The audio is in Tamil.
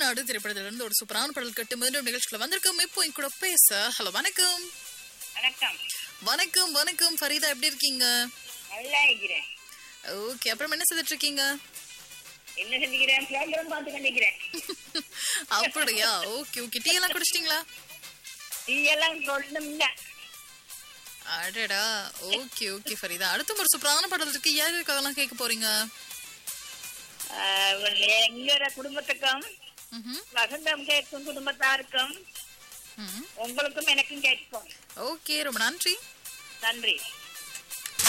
நாடு திரைப்படத்திலிருந்து ஒரு சூப்பரான பாடல் கட்டு மீண்டும் நிகழ்ச்சிக்குள்ள வந்திருக்கோம் இப்போ என் கூட பேச ஹலோ வணக்கம் வணக்கம் வணக்கம் வணக்கம் ஃபரீதா எப்படி இருக்கீங்க நல்லா இருக்கிறேன் ஓகே அப்புறம் என்ன செய்துட்டு இருக்கீங்க என்ன செஞ்சுக்கிறேன் பிளேபரம் பார்த்து கண்டிக்கிறேன் அப்படியா ஓகே ஓகே டீ எல்லாம் குடிச்சிட்டீங்களா டீ எல்லாம் சொல்லணும் இல்ல அடடா ஓகே ஓகே ஃபரீதா அடுத்து ஒரு சூப்பரான பாடல் இருக்கு யார் இருக்காங்கலாம் கேட்க போறீங்க ஆஹ் எங்களோட குடும்பத்துக்கும் ம்ஹும். வசந்தம் கேட்கும் குடும்பத்தாருக்கும் ம் உங்களுக்கும் எனக்கும் கேட்கும் ஓகே ரொம்ப நன்றி நன்றி